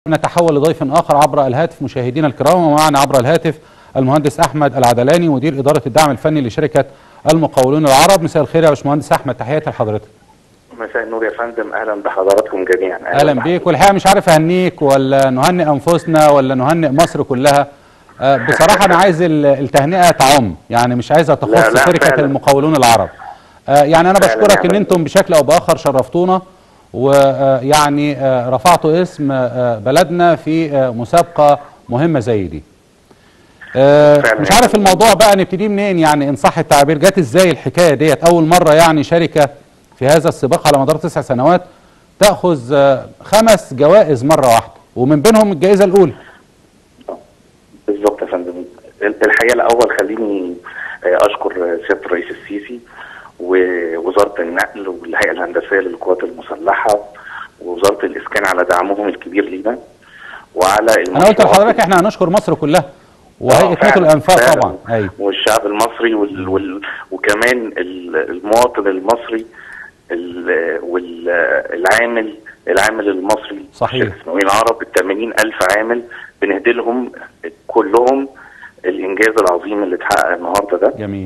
نتحول لضيف آخر عبر الهاتف مشاهدينا الكرام ومعنا عبر الهاتف المهندس أحمد العدلاني مدير إدارة الدعم الفني لشركة المقاولون العرب مساء الخير يا باشمهندس أحمد تحياتي لحضرتك مساء النور يا فندم اهلا بحضراتكم جميعا أهلا بيك والحقيقة مش عارف أهنيك ولا نهنئ أنفسنا ولا نهنئ مصر كلها آه، بصراحة أنا عايز ال- التهنئة تعم يعني مش عايزها لا، تخص لا، شركة فعلا. المقاولون العرب آه، يعني أنا فعلا بشكرك يا إن فندم. أنتم بشكل أو بآخر شرفتونا ويعني رفعتوا اسم آه، بلدنا في آه، مسابقة مهمة زي دي آه، فعلا مش يا عارف فندم. الموضوع بقى نبتدي منين يعني ان صح التعبير جت ازاي الحكايه ديت اول مره يعني شركه في هذا السباق على مدار تسع سنوات تاخذ آه، خمس جوائز مره واحده ومن بينهم الجائزه الاولى بالظبط يا فندم الحقيقه الاول خليني آه، اشكر سياده الرئيس السيسي ووزاره النقل والهيئه الهندسيه للقوات المسلحه ووزاره الاسكان على دعمهم الكبير لينا وعلى انا قلت المشروعات لحضرتك احنا هنشكر مصر كلها آه، وهيئه ناتو فعلا، الانفاق فعلا. طبعا ايوه والشعب المصري وال... وال... وكمان ال- المواطن المصري ال- والعامل العامل المصري صحيح. شركة المقاولين العرب ال 80 ألف عامل بنهدي لهم كلهم الإنجاز العظيم اللي اتحقق النهارده ده جميل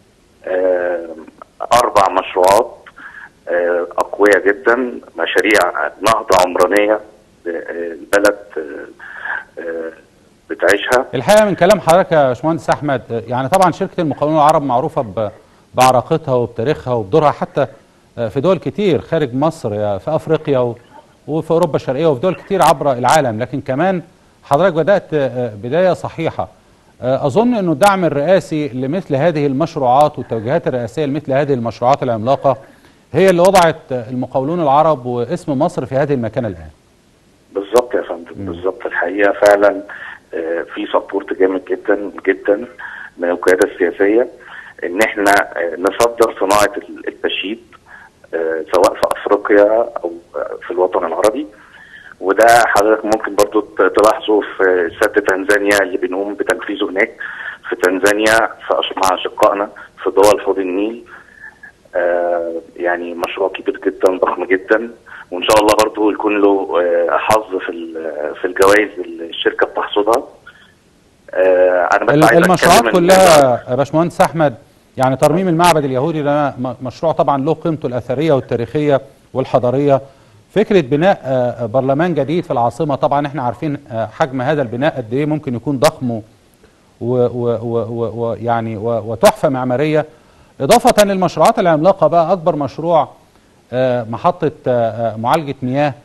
آه، أربع مشروعات آه، أقوياء جدا مشاريع نهضة عمرانية آه، البلد آه، آه، بتعيشها الحقيقه من كلام حضرتك يا باشمهندس احمد آه، يعني طبعا شركه المقاولون العرب معروفه ب- بعراقتها وبتاريخها وبدورها حتى آه، في دول كتير خارج مصر آه، في افريقيا و- وفي اوروبا الشرقيه وفي دول كتير عبر العالم لكن كمان حضرتك بدات آه، بدايه صحيحه آه، اظن انه الدعم الرئاسي لمثل هذه المشروعات والتوجيهات الرئاسيه لمثل هذه المشروعات العملاقه هي اللي وضعت آه، المقاولون العرب واسم مصر في هذه المكانه الان بالظبط يا فندم بالظبط الحقيقه فعلا آه، في سبورت جامد جدا جدا من القياده السياسيه ان احنا آه، نصدر صناعه ال- التشييد آه، سواء في افريقيا او آه، في الوطن العربي وده حضرتك ممكن برضو ت- تلاحظه في سد تنزانيا اللي بنقوم بتنفيذه هناك في تنزانيا في أش- مع اشقائنا في دول حوض النيل آه، يعني مشروع كبير جدا ضخم جدا وان شاء الله برضو يكون له آه، حظ في ال- في الجوائز اللي الشركه بتحصدها آه، انا بس ال- عايز المشروعات أتكلم إن- كلها يا باشمهندس احمد يعني ترميم المعبد اليهودي ده م- مشروع طبعا له قيمته الاثريه والتاريخيه والحضاريه فكره بناء آه، برلمان جديد في العاصمه طبعا احنا عارفين آه، حجم هذا البناء قد ايه ممكن يكون ضخم و- و- و- و- ويعني و- وتحفه معماريه اضافه للمشروعات العملاقه بقى اكبر مشروع آه، محطه آه، آه، معالجه مياه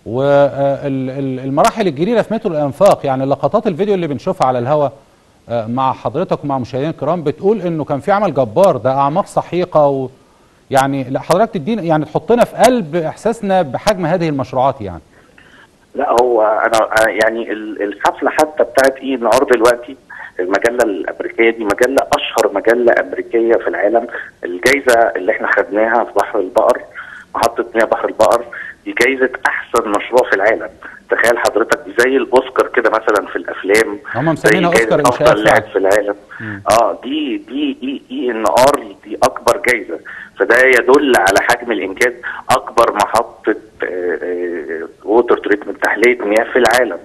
والمراحل الجديده في مترو الانفاق يعني لقطات الفيديو اللي بنشوفها على الهواء آه، مع حضرتك ومع مشاهدينا الكرام بتقول انه كان في عمل جبار ده اعماق سحيقه و يعني لا حضرتك تدينا يعني تحطنا في قلب احساسنا بحجم هذه المشروعات يعني لا هو انا أنا يعني ال- الحفله حتى بتاعت ايه النهارده دلوقتي المجله الامريكيه دي مجله اشهر مجله امريكيه في العالم الجائزه اللي احنا خدناها في بحر البقر محطه مياه بحر البقر دي جائزه احسن مشروع في العالم تخيل حضرتك زي الاوسكار كده مثلا في الافلام هم مسمينها زي أوسكار جايزة إنشاءات افضل لاعب فعلا. في العالم اه دي دي دي اي ان ار دي اكبر جائزه فده يدل على حجم الانجاز اكبر محطه ووتر تريتمنت تحليه مياه في العالم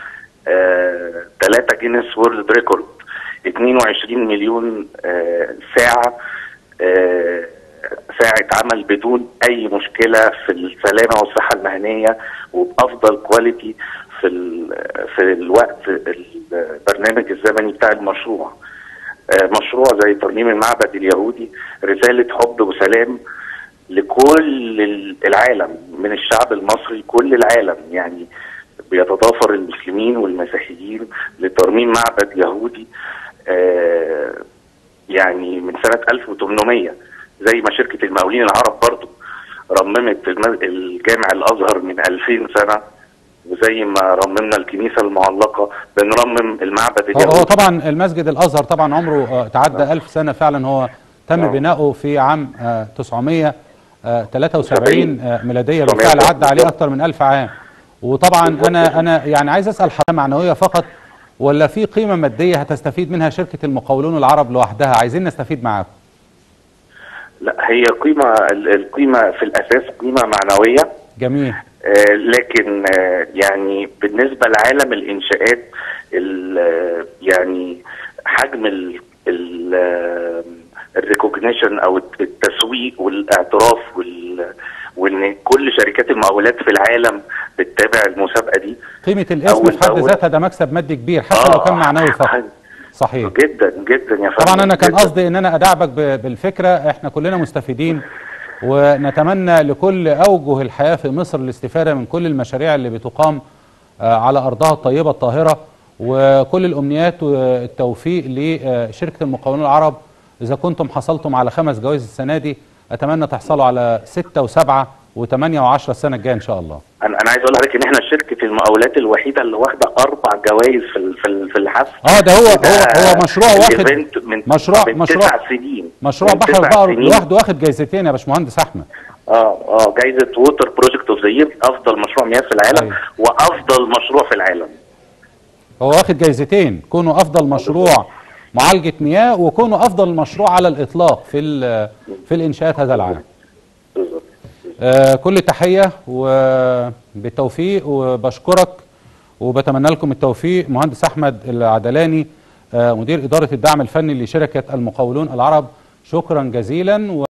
ثلاثة جينيس وورلد ريكورد 22 مليون آه، ساعة آه، ساعة عمل بدون أي مشكلة في السلامة والصحة المهنية وبأفضل كواليتي في ال- في الوقت البرنامج الزمني بتاع المشروع آه، مشروع زي ترميم المعبد اليهودي رسالة حب وسلام لكل ال- العالم من الشعب المصري كل العالم يعني بيتضافر المسلمين والمسيحيين لترميم معبد يهودي آه، يعني من سنة 1800 زي ما شركة المقاولين العرب برضو رممت الم- الجامع الأزهر من 2000 سنة وزي ما رممنا الكنيسة المعلقة بنرمم المعبد هو, هو اليهودي طبعا المسجد الازهر طبعا عمره آه، تعدى ألف سنه فعلا هو تم آه. بناؤه في عام آه، 973 آه، ميلاديه 900 بالفعل عدى عليه بالظبط. اكثر من ألف عام وطبعا بالظبط. انا انا يعني عايز اسال حضرتك معنويه فقط ولا في قيمه ماديه هتستفيد منها شركه المقاولون العرب لوحدها عايزين نستفيد معاكم لا هي قيمة ال- القيمة في الأساس قيمة معنوية جميل آه، لكن آه، يعني بالنسبه لعالم الانشاءات ال- آه، يعني حجم ال الريكوجنيشن او التسويق والاعتراف وال وان كل شركات المقاولات في العالم بتتابع المسابقه دي قيمه الاسم أول في حد بأول. ذاتها ده مكسب مادي كبير حتى لو كان معنوي فقط صحيح جدا جدا يا فندم طبعا انا كان جداً. قصدي ان انا ادعبك ب- بالفكره احنا كلنا مستفيدين ونتمنى لكل اوجه الحياه في مصر الاستفاده من كل المشاريع اللي بتقام آه، على ارضها الطيبه الطاهره وكل الامنيات والتوفيق لشركه المقاولون العرب اذا كنتم حصلتم على خمس جوائز السنه دي اتمنى تحصلوا على سته وسبعه وثمانيه وعشره السنه الجايه ان شاء الله انا انا عايز اقول لحضرتك ان احنا شركه المقاولات الوحيده اللي واخده اربع جوائز في ال- في ال- في الحفل اه ده هو وده هو هو مشروع واخد الايفنت من مشروع من مشروع تسع سنين مشروع من بحر تسع البقر سنين. لوحده واخد جايزتين يا باشمهندس احمد اه اه جائزه ووتر بروجكت اوف ذا يير افضل مشروع مياه في العالم أيوة. وافضل مشروع في العالم هو واخد جايزتين كونه افضل مشروع معالجه مياه وكونه افضل مشروع على الاطلاق في ال- في الانشاءات هذا العام بالظبط آه كل تحيه وبالتوفيق وبشكرك وبتمنى لكم التوفيق مهندس احمد العدلاني آه مدير اداره الدعم الفني لشركه المقاولون العرب شكرا جزيلا و